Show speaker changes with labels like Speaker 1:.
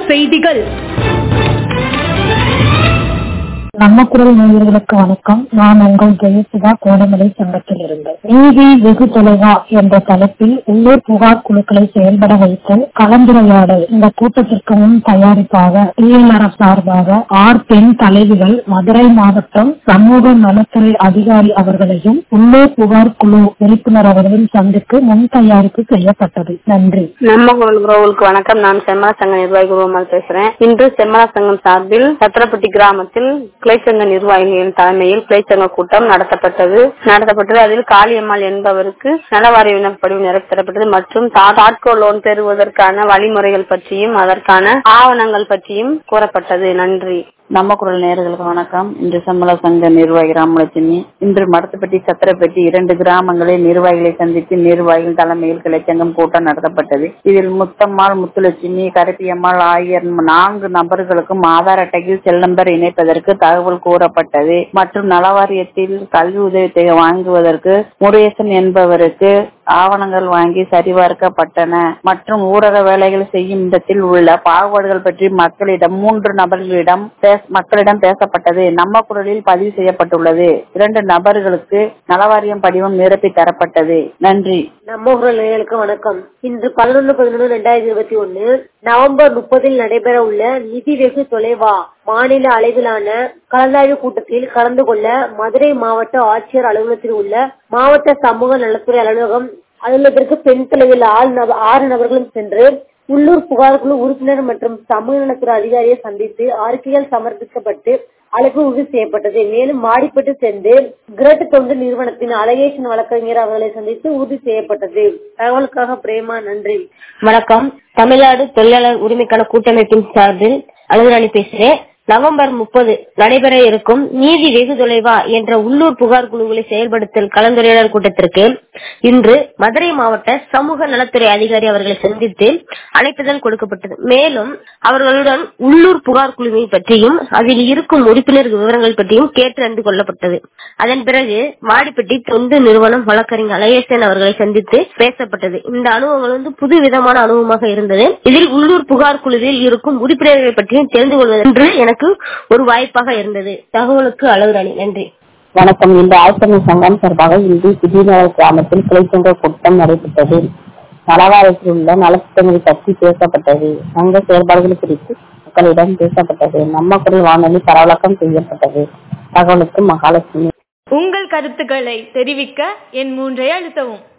Speaker 1: செய்திகள்
Speaker 2: நம்ம குரல் நேயர்களுக்கு வணக்கம் நான் உங்கள் ஜெயசுதா கோடமலை சங்கத்தில் இருந்து நீதி வெகு தொலைவா என்ற தலைப்பில் உள்ளூர் புகார் குழுக்களை செயல்பட வைத்தல் கலந்துரையாடல் இந்த கூட்டத்திற்கு முன் தயாரிப்பாக டிஎல்ஆர்எஃப் சார்பாக ஆர் பெண் தலைவிகள் மதுரை மாவட்டம் சமூக நலத்துறை அதிகாரி அவர்களையும் உள்ளூர் புகார் குழு உறுப்பினர் அவர்களையும் சந்தித்து முன் தயாரிப்பு செய்யப்பட்டது நன்றி
Speaker 3: நம்ம குரல் குரோவுக்கு வணக்கம் நான் செம்மலா சங்க நிர்வாகி குருவமால் பேசுறேன் இன்று செம்மலா சங்கம் சார்பில் சத்திரப்பட்டி கிராமத்தில் கிளைச்சங்க நிர்வாகிகளின் தலைமையில் கிளைச்சங்க கூட்டம் நடத்தப்பட்டது நடத்தப்பட்டது அதில் காளியம்மாள் என்பவருக்கு நலவாரிய விண்ணப்படிவு நிறைவேற்றப்பட்டது மற்றும் தாட்கோ லோன் பெறுவதற்கான வழிமுறைகள் பற்றியும் அதற்கான ஆவணங்கள் பற்றியும் கூறப்பட்டது நன்றி
Speaker 4: நம்ம குரல் நேர்களுக்கு வணக்கம் இன்று சம்மள சங்க நிர்வாகி ராமலட்சுமி இன்று மடத்துப்பட்டி சத்திரப்பட்டி இரண்டு கிராமங்களில் நிர்வாகிகளை சந்தித்து நிர்வாகிகள் தலைமையில் கிளைச்சங்கம் கூட்டம் நடத்தப்பட்டது இதில் முத்தம்மாள் முத்துலட்சுமி கருப்பியம்மாள் ஆகிய நான்கு நபர்களுக்கும் ஆதார் அட்டையில் செல் நம்பர் இணைப்பதற்கு தகவல் கூறப்பட்டது மற்றும் நலவாரியத்தில் கல்வி உதவித்தொகை வாங்குவதற்கு முருகேசன் என்பவருக்கு ஆவணங்கள் வாங்கி சரிபார்க்கப்பட்டன மற்றும் ஊரக வேலைகள் செய்யும் இடத்தில் உள்ள பாகுபாடுகள் பற்றி மக்களிடம் மூன்று நபர்களிடம் மக்களிடம் பேசப்பட்டது நம்ம குரலில் பதிவு செய்யப்பட்டுள்ளது இரண்டு நபர்களுக்கு நலவாரியம் படிவம் நிரப்பி தரப்பட்டது நன்றி
Speaker 5: நம்ம குரல் நேயர்களுக்கு வணக்கம் இன்று பதினொன்று பதினொன்று ரெண்டாயிரத்தி இருபத்தி ஒன்னு நவம்பர் முப்பதில் நடைபெற உள்ள நிதி வெகு தொலைவா மாநில அளவிலான கலந்தாய்வு கூட்டத்தில் கலந்து கொள்ள மதுரை மாவட்ட ஆட்சியர் அலுவலகத்தில் உள்ள மாவட்ட சமூக நலத்துறை அலுவலகம் அலுவலகத்திற்கு பெண் தலைவில் ஆறு நபர்களும் சென்று உள்ளூர் புகார் குழு உறுப்பினர் மற்றும் சமூக நலத்துறை அதிகாரியை சந்தித்து அறிக்கைகள் சமர்ப்பிக்கப்பட்டு அழைப்பு உறுதி செய்யப்பட்டது மேலும் மாடிப்பட்டு சென்று கிரட் தொண்டு நிறுவனத்தின் அலகேஷன் வழக்கறிஞர் அவர்களை சந்தித்து உறுதி செய்யப்பட்டது தகவலுக்காக பிரேமா நன்றி
Speaker 6: வணக்கம் தமிழ்நாடு தொழிலாளர் உரிமைக்கான கூட்டமைப்பின் சார்பில் அலுவலி பேசுறேன் நவம்பர் முப்பது நடைபெற இருக்கும் நீதி வெகு தொலைவா என்ற உள்ளூர் புகார் குழுவை செயல்படுத்தல் கலந்துரையாடல் கூட்டத்திற்கு இன்று மதுரை மாவட்ட சமூக நலத்துறை அதிகாரி அவர்களை சந்தித்து அழைப்புதல் கொடுக்கப்பட்டது மேலும் அவர்களுடன் உள்ளூர் புகார் குழுவை பற்றியும் அதில் இருக்கும் உறுப்பினர் விவரங்கள் பற்றியும் கேட்டு அறிந்து கொள்ளப்பட்டது அதன் பிறகு மாடிப்பட்டி தொண்டு நிறுவனம் வழக்கறிஞர் அலையேசன் அவர்களை சந்தித்து பேசப்பட்டது இந்த அனுபவங்கள் வந்து புது விதமான அனுபவமாக இருந்தது இதில் உள்ளூர் புகார் குழுவில் இருக்கும் உறுப்பினர்களை பற்றியும் தெரிந்து கொள்வது என்று எனக்கு ஒரு வாய்ப்பாக இருந்தது தகவலுக்கு அளவுராணி நன்றி
Speaker 4: வணக்கம் இந்த ஆசிரியர் சங்கம் சார்பாக இன்று புதியநகர் கிராமத்தில் கிளைச்சங்க கூட்டம் நடைபெற்றது நலவாரத்தில் உள்ள நலத்திட்டங்கள் பற்றி பேசப்பட்டது சங்க செயல்பாடுகள் குறித்து மக்களிடம் பேசப்பட்டது நம்ம குரல் வானொலி பரவலாக்கம் செய்யப்பட்டது தகவலுக்கு மகாலட்சுமி
Speaker 1: உங்கள் கருத்துக்களை தெரிவிக்க என் மூன்றை அழுத்தவும்